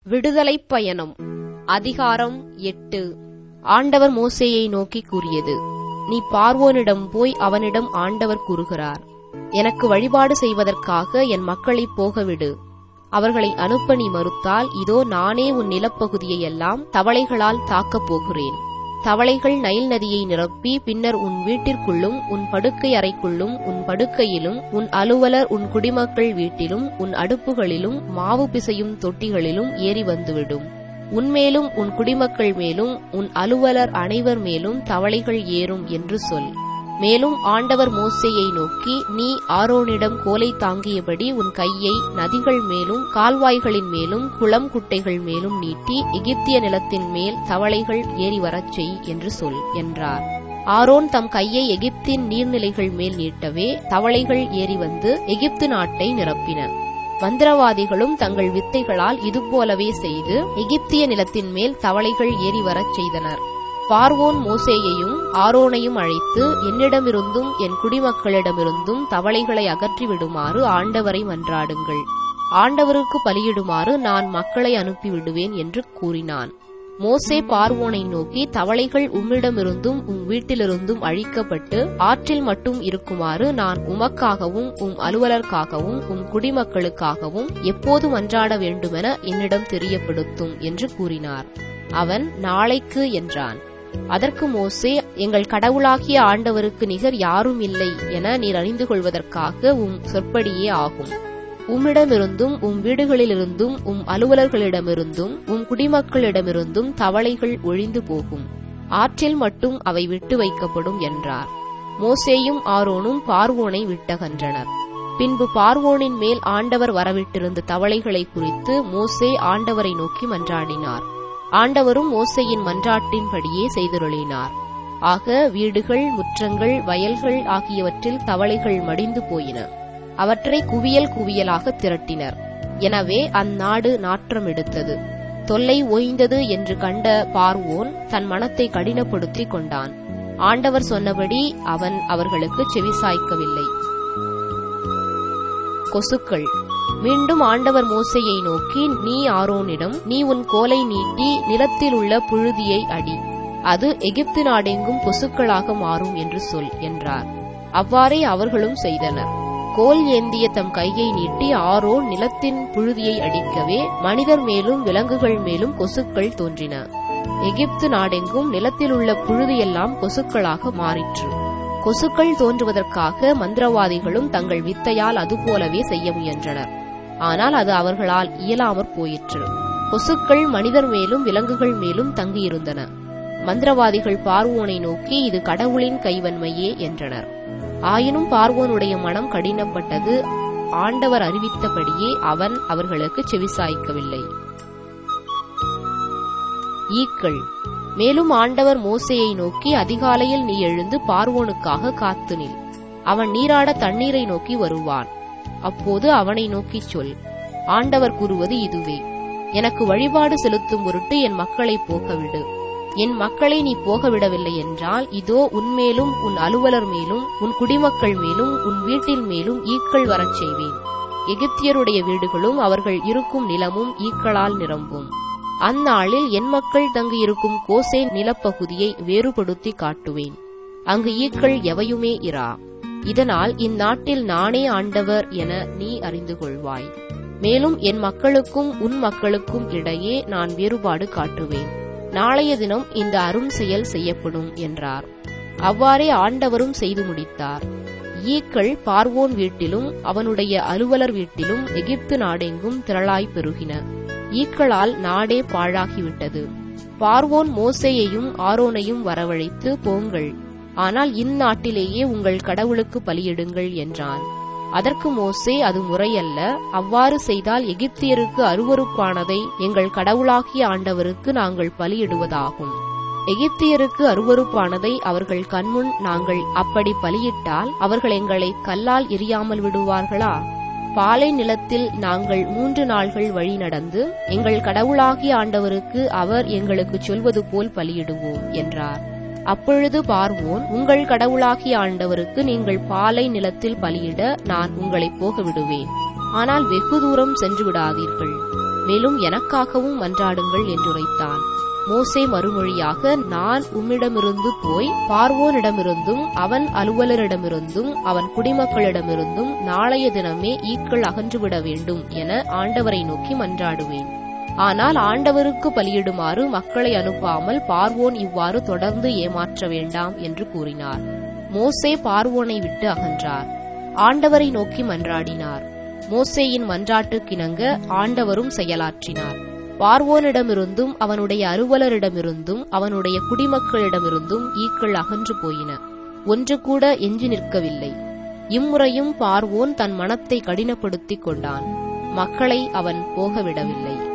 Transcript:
விடுதலைப் பயணம் அதிகாரம் எட்டு ஆண்டவர் மோசேயை நோக்கி கூறியது நீ பார்வோனிடம் போய் அவனிடம் ஆண்டவர் கூறுகிறார் எனக்கு வழிபாடு செய்வதற்காக என் மக்களைப் போகவிடு அவர்களை அனுப்ப நீ மறுத்தால் இதோ நானே உன் நிலப்பகுதியை எல்லாம் தவளைகளால் தாக்கப் போகிறேன் தவளைகள் நைல் நதியை நிரப்பி பின்னர் உன் வீட்டிற்குள்ளும் உன் படுக்கை அறைக்குள்ளும் உன் படுக்கையிலும் உன் அலுவலர் உன் குடிமக்கள் வீட்டிலும் உன் அடுப்புகளிலும் மாவு பிசையும் தொட்டிகளிலும் ஏறி வந்துவிடும் உன்மேலும் உன் குடிமக்கள் மேலும் உன் அலுவலர் அனைவர் மேலும் தவளைகள் ஏறும் என்று சொல் மேலும் ஆண்டவர் மோசேயை நோக்கி நீ ஆரோனிடம் கோலை தாங்கியபடி உன் கையை நதிகள் மேலும் கால்வாய்களின் மேலும் குளம் குட்டைகள் மேலும் நீட்டி எகிப்திய நிலத்தின் மேல் தவளைகள் ஏறி வரச் செய் என்று சொல் என்றார் ஆரோன் தம் கையை எகிப்தின் நீர்நிலைகள் மேல் நீட்டவே தவளைகள் ஏறி வந்து எகிப்து நாட்டை நிரப்பின மந்திரவாதிகளும் தங்கள் வித்தைகளால் இதுபோலவே செய்து எகிப்திய நிலத்தின் மேல் தவளைகள் ஏறி வரச் செய்தனர் பார்வோன் மோசேயையும் ஆரோனையும் அழைத்து என்னிடமிருந்தும் என் குடிமக்களிடமிருந்தும் தவளைகளை அகற்றிவிடுமாறு ஆண்டவரை மன்றாடுங்கள் ஆண்டவருக்கு பலியிடுமாறு நான் மக்களை அனுப்பிவிடுவேன் என்று கூறினான் மோசே பார்வோனை நோக்கி தவளைகள் உம்மிடமிருந்தும் உம் வீட்டிலிருந்தும் அழிக்கப்பட்டு ஆற்றில் மட்டும் இருக்குமாறு நான் உமக்காகவும் உம் அலுவலர்க்காகவும் உம் குடிமக்களுக்காகவும் எப்போது மன்றாட வேண்டுமென என்னிடம் தெரியப்படுத்தும் என்று கூறினார் அவன் நாளைக்கு என்றான் அதற்கு மோசே எங்கள் கடவுளாகிய ஆண்டவருக்கு நிகர் யாரும் இல்லை என நீர் அறிந்து கொள்வதற்காக உம் சொற்படியே ஆகும் உம்மிடமிருந்தும் உம் வீடுகளிலிருந்தும் உம் அலுவலர்களிடமிருந்தும் உம் குடிமக்களிடமிருந்தும் தவளைகள் ஒழிந்து போகும் ஆற்றில் மட்டும் அவை விட்டு வைக்கப்படும் என்றார் மோசேயும் ஆரோனும் பார்வோனை விட்டகன்றனர் பின்பு பார்வோனின் மேல் ஆண்டவர் வரவிட்டிருந்த தவளைகளை குறித்து மோசே ஆண்டவரை நோக்கி மன்றாடினார் ஆண்டவரும் மோசையின் மன்றாட்டின்படியே செய்தருளினார் ஆக வீடுகள் முற்றங்கள் வயல்கள் ஆகியவற்றில் தவளைகள் மடிந்து போயின அவற்றை குவியல் குவியலாக திரட்டினர் எனவே அந்நாடு நாற்றம் எடுத்தது தொல்லை ஓய்ந்தது என்று கண்ட பார்வோன் தன் மனத்தை கடினப்படுத்திக் கொண்டான் ஆண்டவர் சொன்னபடி அவன் அவர்களுக்கு செவிசாய்க்கவில்லை கொசுக்கள் மீண்டும் ஆண்டவர் மோசையை நோக்கி நீ ஆரோனிடம் நீ உன் கோலை நீட்டி நிலத்தில் உள்ள புழுதியை அடி அது எகிப்து நாடெங்கும் கொசுக்களாக மாறும் என்று சொல் என்றார் அவ்வாறே அவர்களும் செய்தனர் கோல் ஏந்திய தம் கையை நீட்டி ஆரோ நிலத்தின் புழுதியை அடிக்கவே மனிதர் மேலும் விலங்குகள் மேலும் கொசுக்கள் தோன்றின எகிப்து நாடெங்கும் நிலத்தில் உள்ள புழுதியெல்லாம் கொசுக்களாக மாறிற்று கொசுக்கள் தோன்றுவதற்காக மந்திரவாதிகளும் தங்கள் வித்தையால் அதுபோலவே செய்ய முயன்றனர் ஆனால் அது அவர்களால் இயலாமற் போயிற்று கொசுக்கள் மனிதர் மேலும் விலங்குகள் மேலும் தங்கியிருந்தன மந்திரவாதிகள் பார்வோனை நோக்கி இது கடவுளின் கைவன்மையே என்றனர் ஆயினும் பார்வோனுடைய மனம் கடினப்பட்டது ஆண்டவர் அறிவித்தபடியே அவன் அவர்களுக்கு செவிசாய்க்கவில்லை ஈக்கள் மேலும் ஆண்டவர் மோசையை நோக்கி அதிகாலையில் நீ எழுந்து பார்வோனுக்காக காத்து நில் அவன் நீராட தண்ணீரை நோக்கி வருவான் அப்போது அவனை நோக்கிச் சொல் ஆண்டவர் கூறுவது இதுவே எனக்கு வழிபாடு செலுத்தும் பொருட்டு என் மக்களை போகவிடு என் மக்களை நீ போகவிடவில்லை என்றால் இதோ உன்மேலும் உன் அலுவலர் மேலும் உன் குடிமக்கள் மேலும் உன் வீட்டில் மேலும் ஈக்கள் வரச் செய்வேன் எகிப்தியருடைய வீடுகளும் அவர்கள் இருக்கும் நிலமும் ஈக்களால் நிரம்பும் அந்நாளில் என் மக்கள் தங்கியிருக்கும் கோசே நிலப்பகுதியை வேறுபடுத்தி காட்டுவேன் அங்கு ஈக்கள் எவையுமே இரா இதனால் இந்நாட்டில் நானே ஆண்டவர் என நீ அறிந்து கொள்வாய் மேலும் என் மக்களுக்கும் உன் மக்களுக்கும் இடையே நான் வேறுபாடு காட்டுவேன் நாளைய தினம் இந்த அரும் செயல் செய்யப்படும் என்றார் அவ்வாறே ஆண்டவரும் செய்து முடித்தார் ஈக்கள் பார்வோன் வீட்டிலும் அவனுடைய அலுவலர் வீட்டிலும் எகிப்து நாடெங்கும் திரளாய் பெருகின ஈக்களால் நாடே பாழாகிவிட்டது பார்வோன் மோசேயையும் ஆரோனையும் வரவழைத்து போங்கள் ஆனால் இந்நாட்டிலேயே உங்கள் கடவுளுக்கு பலியிடுங்கள் என்றான் அதற்கு மோசே அது முறையல்ல அவ்வாறு செய்தால் எகிப்தியருக்கு அருவறுப்பானதை எங்கள் கடவுளாகிய ஆண்டவருக்கு நாங்கள் பலியிடுவதாகும் எகிப்தியருக்கு அருவறுப்பானதை அவர்கள் கண்முன் நாங்கள் அப்படி பலியிட்டால் அவர்கள் எங்களை கல்லால் எரியாமல் விடுவார்களா பாலை நிலத்தில் நாங்கள் மூன்று நாள்கள் வழி நடந்து எங்கள் கடவுளாகிய ஆண்டவருக்கு அவர் எங்களுக்கு சொல்வது போல் பலியிடுவோம் என்றார் அப்பொழுது பார்வோன் உங்கள் கடவுளாகிய ஆண்டவருக்கு நீங்கள் பாலை நிலத்தில் பலியிட நான் உங்களை போக விடுவேன் ஆனால் வெகு தூரம் சென்று விடாதீர்கள் மேலும் எனக்காகவும் மன்றாடுங்கள் என்றுரைத்தான் மோசே மறுமொழியாக நான் உம்மிடமிருந்து போய் பார்வோனிடமிருந்தும் அவன் அலுவலரிடமிருந்தும் அவன் குடிமக்களிடமிருந்தும் நாளைய தினமே ஈக்கள் அகன்றுவிட வேண்டும் என ஆண்டவரை நோக்கி மன்றாடுவேன் ஆனால் ஆண்டவருக்கு பலியிடுமாறு மக்களை அனுப்பாமல் பார்வோன் இவ்வாறு தொடர்ந்து ஏமாற்ற வேண்டாம் என்று கூறினார் மோசே பார்வோனை விட்டு அகன்றார் ஆண்டவரை நோக்கி மன்றாடினார் மோசேயின் மன்றாட்டுக்கிணங்க ஆண்டவரும் செயலாற்றினார் பார்வோனிடமிருந்தும் அவனுடைய அலுவலரிடமிருந்தும் அவனுடைய குடிமக்களிடமிருந்தும் ஈக்கள் அகன்று போயின ஒன்று கூட எஞ்சி நிற்கவில்லை இம்முறையும் பார்வோன் தன் மனத்தை கடினப்படுத்திக் கொண்டான் மக்களை அவன் போகவிடவில்லை